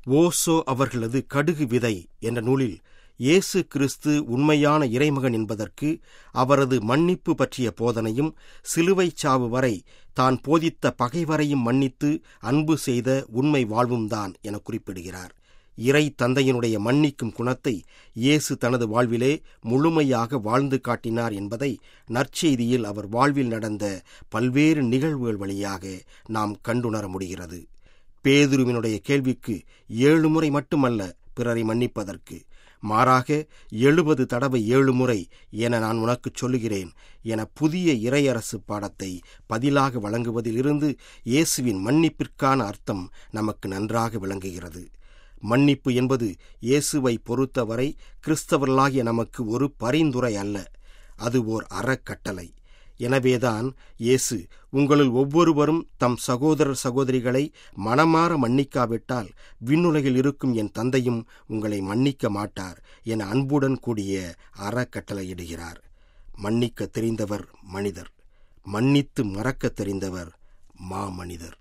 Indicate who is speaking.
Speaker 1: ஓசோ அவர்களது கடுகு விதை என்ற நூலில் இயேசு கிறிஸ்து உண்மையான இறைமகன் என்பதற்கு அவரது மன்னிப்பு பற்றிய போதனையும் சிலுவைச் சாவு வரை தான் போதித்த பகைவரையும் மன்னித்து அன்பு செய்த உண்மை வாழ்வும்தான் என குறிப்பிடுகிறார் இறை தந்தையினுடைய மன்னிக்கும் குணத்தை இயேசு தனது வாழ்விலே முழுமையாக வாழ்ந்து காட்டினார் என்பதை நற்செய்தியில் அவர் வாழ்வில் நடந்த பல்வேறு நிகழ்வுகள் வழியாக நாம் கண்டுணர முடிகிறது பேதுருவினுடைய கேள்விக்கு ஏழு முறை மட்டுமல்ல பிறரை மன்னிப்பதற்கு மாறாக எழுபது தடவை ஏழு முறை என நான் உனக்குச் சொல்லுகிறேன் என புதிய இறையரசு பாடத்தை பதிலாக வழங்குவதிலிருந்து இயேசுவின் மன்னிப்பிற்கான அர்த்தம் நமக்கு நன்றாக விளங்குகிறது மன்னிப்பு என்பது இயேசுவை பொறுத்தவரை கிறிஸ்தவர்களாகிய நமக்கு ஒரு பரிந்துரை அல்ல அது ஓர் அறக்கட்டளை எனவேதான் இயேசு உங்களுள் ஒவ்வொருவரும் தம் சகோதரர் சகோதரிகளை மனமாற மன்னிக்காவிட்டால் விண்ணுலகில் இருக்கும் என் தந்தையும் உங்களை மன்னிக்க மாட்டார் என அன்புடன் கூடிய அறக்கட்டளையிடுகிறார் மன்னிக்க தெரிந்தவர் மனிதர் மன்னித்து மறக்க தெரிந்தவர் மாமனிதர்